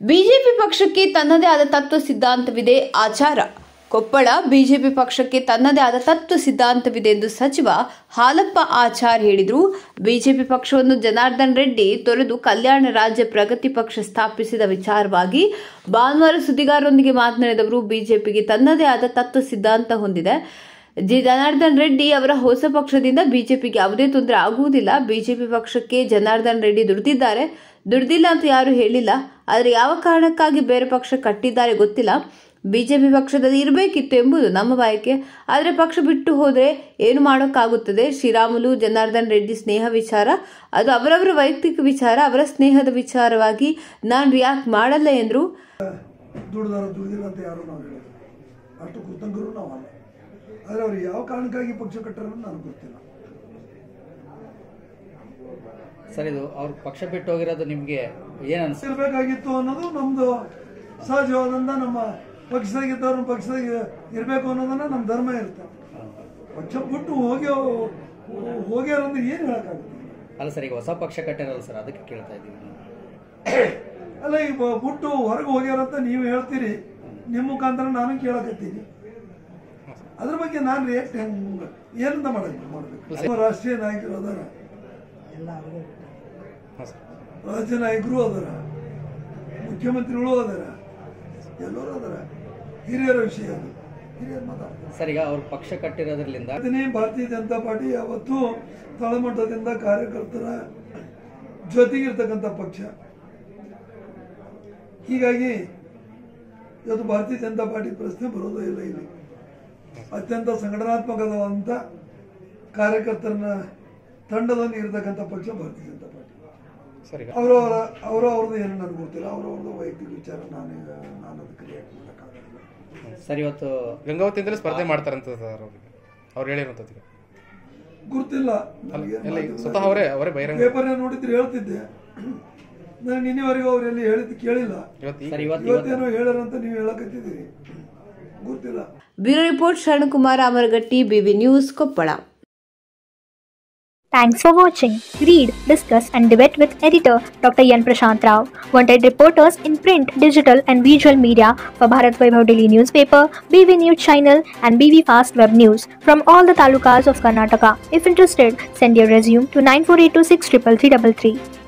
BJP ಪಕ್ಷಕ್ಕೆ ತನ್ನದೇ ಆದ ತತ್ವ ಸಿದ್ಧಾಂತವಿದೆ ಆಚಾರ ಕೊಪ್ಪಳ ಬಿಜೆಪಿ ಪಕ್ಷಕ್ಕೆ ತನ್ನದೇ ಆದ ತತ್ವ ಸಿದ್ಧಾಂತವಿದೆ ಎಂದು ಸಚಿವ ಹಾಲಪ್ಪ ಆಚಾರ್ ಹೇಳಿದರು ಬಿಜೆಪಿ ಪಕ್ಷವನ್ನು ಜನಾರ್ದನ್ ರೆಡ್ಡಿ ತೊರೆದು ಕಲ್ಯಾಣ ರಾಜ್ಯ ಪ್ರಗತಿ ಪಕ್ಷ ಸ್ಥಾಪಿಸಿದ ವಿಚಾರವಾಗಿ ಭಾನುವಾರ ಸುದ್ದಿಗಾರರೊಂದಿಗೆ ಮಾತನಾಡಿದವರು ಬಿಜೆಪಿಗೆ ತನ್ನದೇ ಆದ ತತ್ವ ಸಿದ್ಧಾಂತ ಹೊಂದಿದೆ ಜಿ ಜನಾರ್ದನ್ ರೆಡ್ಡಿ ಅವರ ಹೊಸ ಪಕ್ಷದಿಂದ ಬಿಜೆಪಿಗೆ ಯಾವುದೇ ತೊಂದರೆ ಆಗುವುದಿಲ್ಲ ಬಿಜೆಪಿ ಪಕ್ಷಕ್ಕೆ ಜನಾರ್ದನ್ ರೆಡ್ಡಿ ದುಡಿದಿದ್ದಾರೆ ದುಡ್ದಿಲ್ಲ ಅಂತ ಯಾರು ಹೇಳಿಲ್ಲ ಆದರೆ ಯಾವ ಕಾರಣಕ್ಕಾಗಿ ಬೇರೆ ಪಕ್ಷ ಕಟ್ಟಿದ್ದಾರೆ ಗೊತ್ತಿಲ್ಲ ಬಿಜೆಪಿ ಪಕ್ಷದಲ್ಲಿ ಇರಬೇಕಿತ್ತು ಎಂಬುದು ನಮ್ಮ ಬಯಕೆ ಆದರೆ ಪಕ್ಷ ಬಿಟ್ಟು ಹೋದರೆ ಏನು ಮಾಡೋಕ್ಕಾಗುತ್ತದೆ ಶ್ರೀರಾಮುಲು ಜನಾರ್ದನ್ ರೆಡ್ಡಿ ಸ್ನೇಹ ವಿಚಾರ ಅದು ಅವರವರ ವೈಯಕ್ತಿಕ ವಿಚಾರ ಅವರ ಸ್ನೇಹದ ವಿಚಾರವಾಗಿ ನಾನು ರಿಯಾಕ್ಟ್ ಮಾಡಲ್ಲ ಎಂದರು ದುಡ್ದಾರ ದುಡ್ದಿಲ್ಲ ಅಂತ ಯಾರು ನಾವು ಹೇಳೋದು ಅಷ್ಟು ಕೃತಜ್ಞರು ನಾವು ಅಲ್ಲ ಆದರೆ ಅವ್ರು ಯಾವ ಕಾರಣಕ್ಕಾಗಿ ಪಕ್ಷ ಕಟ್ಟಾರ ನನಗೆ ಗೊತ್ತಿಲ್ಲ ಸರ್ ಇದು ಅವ್ರು ಪಕ್ಷ ಬಿಟ್ಟು ಹೋಗಿರೋದು ನಿಮಗೆ ಏನು ಅನ್ಸ ಇರಬೇಕಾಗಿತ್ತು ಅನ್ನೋದು ನಮ್ಮದು ಸಹಜವಾದಂಥ ನಮ್ಮ ಪಕ್ಷದಾಗಿದ್ದವ್ರು ಪಕ್ಷದಾಗ ಇರಬೇಕು ಅನ್ನೋದನ್ನ ನಮ್ಮ ಧರ್ಮ ಇರುತ್ತೆ ಪಕ್ಷ ಬಿಟ್ಟು ಹೋಗಿ ಹೋಗ್ಯಾರ ಅಂದ್ರೆ ಏನು ಹೇಳೋಕ್ಕಾಗುತ್ತೆ ಅಲ್ಲ ಸರ್ ಈಗ ಹೊಸ ಪಕ್ಷ ಕಟ್ಟಿರಲ್ಲ ಸರ್ ಅದಕ್ಕೆ ಕೇಳ್ತಾ ಇದ್ದೀವಿ ಅಲ್ಲ ಈಗ ಬ- ಬಿಟ್ಟು ಹೊರಗೆ ಹೋಗ್ಯಾರಂತ ನೀವು ಹೇಳ್ತೀರಿ ನಿಮ್ಮ ಮುಖಾಂತರ ನಾನು ಕೇಳಕತ್ತೀನಿ ಅದ್ರ ಬಗ್ಗೆ ನಾನು ರಿಯಾಕ್ಟ್ ಹೆಂಗ್ ಏನಂತ ಮಾಡಬೇಕು ಮಾಡಬೇಕು ನಮ್ಮ ರಾಷ್ಟ್ರೀಯ ನಾಯಕರು ಅದಾರ ಹಾಂ ಸರ್ ರಾಜ್ಯ ನಾಯಕರು ಅದಾರ ಮುಖ್ಯಮಂತ್ರಿಗಳು ಅದಾರ ಎಲ್ಲರೂ ಅದಾರ ಹಿರಿಯರ ವಿಷಯ ಅದು ಹಿರಿಯರು ಮಾತಾಡ್ತಾರೆ ಸರ್ ಈಗ ಅವ್ರು ಪಕ್ಷ ಕಟ್ಟಿರೋದ್ರಲ್ಲಿಂದ ಅದನ್ನೇ ಭಾರತೀಯ ಜನತಾ ಪಾರ್ಟಿ ಯಾವತ್ತೂ ತಳಮಟ್ಟದಿಂದ ಕಾರ್ಯಕರ್ತರ ಜೊತೆಗಿರ್ತಕ್ಕಂಥ ಪಕ್ಷ ಹೀಗಾಗಿ ಇವತ್ತು ಭಾರತೀಯ ಜನತಾ ಪಾರ್ಟಿ ಪ್ರಶ್ನೆ ಬರೋದೇ ಇಲ್ಲ ಇಲ್ಲಿ ಅತ್ಯಂತ ಸಂಘಟನಾತ್ಮಕವಾದಂಥ ಕಾರ್ಯಕರ್ತರನ್ನ ತಂಡದಲ್ಲಿ ಇರತಕ್ಕಂಥ ಪಕ್ಷ ಭಾರತೀಯ ಜನತಾ ಪಾರ್ಟಿ ಸರ್ ಈಗ ಅವರವರ ಅವರ ಅವ್ರದ್ದು ಏನು ನನಗೆ ಗೊತ್ತಿಲ್ಲ ಅವರವ್ರದ್ದು ವೈಯಕ್ತಿಕ ವಿಚಾರ ನಾನು ನಾನು ಅದಕ್ಕೆ ರಿಯಾಕ್ಟ್ ಮಾಡೋಕ್ಕಾಗಲ್ಲ ಸರ್ ಇವತ್ತು ಗಂಗಾವತಿಯಿಂದಲೇ ಸ್ಪರ್ಧೆ ಮಾಡ್ತಾರಂತ ಸರ್ ಅವ್ರಿಗೆ ಅವ್ರು ಹೇಳಿರುವಂಥದ್ದು ಈಗ ಗುರ್ತಿಲ್ಲ ಎಲ್ಲ ಈಗ ಸ್ವತಃ ಅವರೇ ಅವರೇ ಬಹಿರಂಗ ಪೇಪರ್ನ ನೋಡಿದ್ರೆ ಹೇಳ್ತಿದ್ದೆ ನಾನು ನಿನ್ನೆವರೆಗೂ ಅವ್ರು ಎಲ್ಲಿ ಹೇಳಿದ್ದು ಕೇಳಿಲ್ಲ ಇವತ್ತು ಸರ್ ಇವತ್ತು ಇವತ್ತೇನೋ ಹೇಳ್ಯಾರಂತ ನೀವು ಹೇಳಕತ್ತಿದ್ದೀರಿ ಗೊತ್ತಿಲ್ಲ bureau report Sharankumar Amaragatti BTV news Koppal Thanks for watching. Read, discuss, and debate with editor Dr. Yan Prashant Rao. Wanted reporters in print, digital, and visual media for Bharat Vaibhav Daily Newspaper, BV News Channel, and BV Fast Web News from all the talukas of Karnataka. If interested, send your resume to 9482633333.